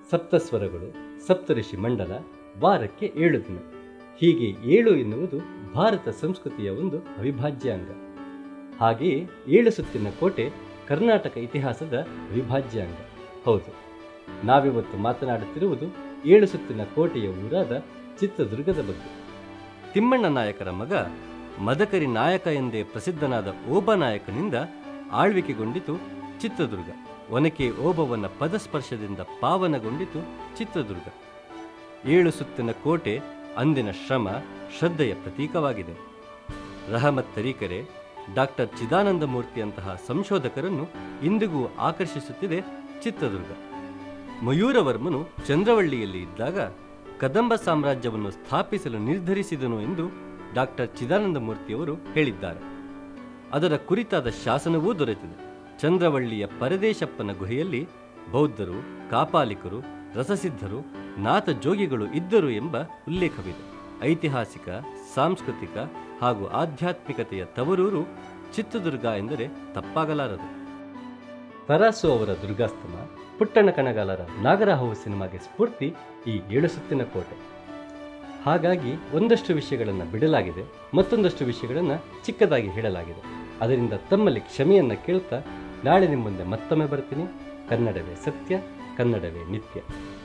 ಸಪ್ತಸ್ವರಗಳು ಸಪ್ತಋಷಿ ಮಂಡಲ ವಾರಕ್ಕೆ ಏಳು ದಿನ ಹೀಗೆ ಏಳು ಎನ್ನುವುದು ಭಾರತ ಸಂಸ್ಕೃತಿಯ ಒಂದು ಅವಿಭಾಜ್ಯ ಅಂಗ ಹಾಗೆಯೇ ಏಳು ಸುತ್ತಿನ ಕೋಟೆ ಕರ್ನಾಟಕ ಇತಿಹಾಸದ ಅವಿಭಾಜ್ಯ ಅಂಗ ಹೌದು ನಾವಿವತ್ತು ಮಾತನಾಡುತ್ತಿರುವುದು ಏಳು ಸುತ್ತಿನ ಕೋಟೆಯ ಊರಾದ ಚಿತ್ರದುರ್ಗದ ಬಗ್ಗೆ ತಿಮ್ಮಣ್ಣ ನಾಯಕರ ಮಗ ಮದಕರಿ ನಾಯಕ ಎಂದೇ ಪ್ರಸಿದ್ಧನಾದ ಓಬ ನಾಯಕನಿಂದ ಆಳ್ವಿಕೆಗೊಂಡಿತು ಚಿತ್ರದುರ್ಗ ಒನಕೆ ಓಬವ್ವನ ಪದಸ್ಪರ್ಶದಿಂದ ಪಾವನಗೊಂಡಿತು ಚಿತ್ರದುರ್ಗ ಏಳು ಸುತ್ತಿನ ಕೋಟೆ ಅಂದಿನ ಶ್ರಮ ಶ್ರದ್ಧೆಯ ಪ್ರತೀಕವಾಗಿದೆ ರಹಮತ್ ತರೀಕರೆ ಡಾಕ್ಟರ್ ಚಿದಾನಂದ ಮೂರ್ತಿಯಂತಹ ಸಂಶೋಧಕರನ್ನು ಇಂದಿಗೂ ಆಕರ್ಷಿಸುತ್ತಿದೆ ಚಿತ್ರದುರ್ಗ ಮಯೂರವರ್ಮನು ಚಂದ್ರವಳ್ಳಿಯಲ್ಲಿ ಇದ್ದಾಗ ಕದಂಬ ಸಾಮ್ರಾಜ್ಯವನ್ನು ಸ್ಥಾಪಿಸಲು ನಿರ್ಧರಿಸಿದನು ಎಂದು ಡಾಕ್ಟರ್ ಚಿದಾನಂದ ಮೂರ್ತಿಯವರು ಹೇಳಿದ್ದಾರೆ ಅದರ ಕುರಿತಾದ ಶಾಸನವೂ ದೊರೆತಿದೆ ಚಂದ್ರವಳ್ಳಿಯ ಪರದೇಶಪ್ಪನ ಗುಹೆಯಲ್ಲಿ ಬೌದ್ಧರು ಕಾಪಾಲಿಕರು ರಸಸಿದ್ಧರು ನಾಥ ಜೋಗಿಗಳು ಇದ್ದರು ಎಂಬ ಉಲ್ಲೇಖವಿದೆ ಐತಿಹಾಸಿಕ ಸಾಂಸ್ಕೃತಿಕ ಹಾಗೂ ಆಧ್ಯಾತ್ಮಿಕತೆಯ ತವರೂರು ಚಿತ್ರದುರ್ಗ ಎಂದರೆ ತಪ್ಪಾಗಲಾರದು ತರಾಸು ಅವರ ದುರ್ಗಾಸ್ತಮ ಪುಟ್ಟಣ ಕಣಗಾಲರ ನಾಗರಹಾವು ಸಿನಿಮಾಗೆ ಸ್ಫೂರ್ತಿ ಈ ಏಳು ಸುತ್ತಿನ ಕೋಟೆ ಹಾಗಾಗಿ ಒಂದಷ್ಟು ವಿಷಯಗಳನ್ನು ಬಿಡಲಾಗಿದೆ ಮತ್ತೊಂದಷ್ಟು ವಿಷಯಗಳನ್ನು ಚಿಕ್ಕದಾಗಿ ಹೇಳಲಾಗಿದೆ ಅದರಿಂದ ತಮ್ಮಲ್ಲಿ ಕ್ಷಮೆಯನ್ನು ಕೇಳ್ತಾ ನಾಳೆ ನಿಮ್ಮ ಮುಂದೆ ಮತ್ತೊಮ್ಮೆ ಬರ್ತೀನಿ ಕನ್ನಡವೇ ಸತ್ಯ ಕನ್ನಡವೇ ನಿತ್ಯ